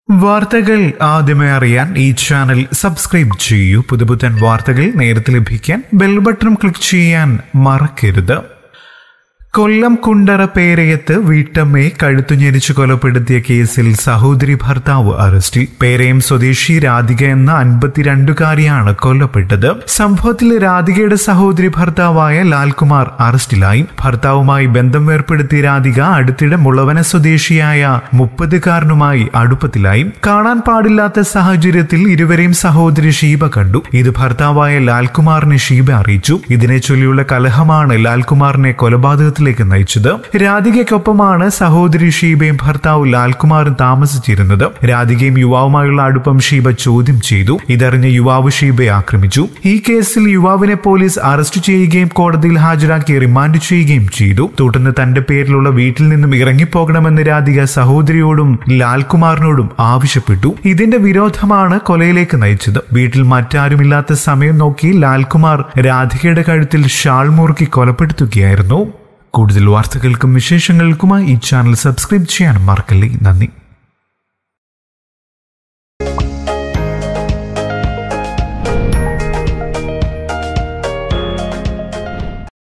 വാർത്തകൾ ആദ്യമേ അറിയാൻ ഈ ചാനൽ സബ്സ്ക്രൈബ് ചെയ്യൂ പുതുപുത്തൻ വാർത്തകൾ നേരത്തെ ലഭിക്കാൻ ബെൽ ബട്ടൺ ക്ലിക്ക് ചെയ്യാൻ മറക്കരുത് കൊല്ലം കുണ്ടറ പേരയത്ത് വീട്ടമ്മയെ കഴുത്തുഞെരിച്ച് കൊലപ്പെടുത്തിയ കേസിൽ സഹോദരി ഭർത്താവ് അറസ്റ്റിൽ പേരയം സ്വദേശി രാധിക എന്ന അൻപത്തിരണ്ടുകാരിയാണ് കൊല്ലപ്പെട്ടത് സംഭവത്തിൽ രാധികയുടെ സഹോദരി ഭർത്താവായ ലാൽകുമാർ അറസ്റ്റിലായി ഭർത്താവുമായി ബന്ധം വേർപ്പെടുത്തിയ രാധിക അടുത്തിടെ മുളവന സ്വദേശിയായ മുപ്പതുകാരനുമായി അടുപ്പത്തിലായി കാണാൻ പാടില്ലാത്ത സാഹചര്യത്തിൽ ഇരുവരെയും സഹോദരി ഷീബ കണ്ടു ഇത് ഭർത്താവായ ലാൽകുമാറിനെ ഷീബ അറിയിച്ചു ഇതിനെ ചൊല്ലിയുള്ള കലഹമാണ് ലാൽകുമാറിനെ കൊലപാതകത്തിൽ ിലേക്ക് നയിച്ചത് രാധികയ്ക്കൊപ്പമാണ് സഹോദരി ഷീബയും ഭർത്താവ് ലാൽകുമാറും താമസിച്ചിരുന്നത് രാധികയും യുവാവുമായുള്ള അടുപ്പം ഷീബ ചോദ്യം ചെയ്തു ഇതറിഞ്ഞ യുവാവ് ഷീബയെ ആക്രമിച്ചു ഈ കേസിൽ യുവാവിനെ പോലീസ് അറസ്റ്റ് ചെയ്യുകയും കോടതിയിൽ ഹാജരാക്കി റിമാൻഡ് ചെയ്യുകയും ചെയ്തു തുടർന്ന് തന്റെ പേരിലുള്ള വീട്ടിൽ നിന്നും ഇറങ്ങിപ്പോകണമെന്ന് രാധിക സഹോദരിയോടും ലാൽകുമാറിനോടും ആവശ്യപ്പെട്ടു ഇതിന്റെ വിരോധമാണ് കൊലയിലേക്ക് നയിച്ചത് വീട്ടിൽ മറ്റാരുമില്ലാത്ത സമയം നോക്കി ലാൽകുമാർ രാധികയുടെ കഴുത്തിൽ ഷാൾ മുറുക്കി കൊലപ്പെടുത്തുകയായിരുന്നു കൂടുതൽ വാർത്തകൾക്കും വിശേഷങ്ങൾക്കുമായി ഈ ചാനൽ സബ്സ്ക്രൈബ് ചെയ്യാൻ മറക്കല്ലേ നന്ദി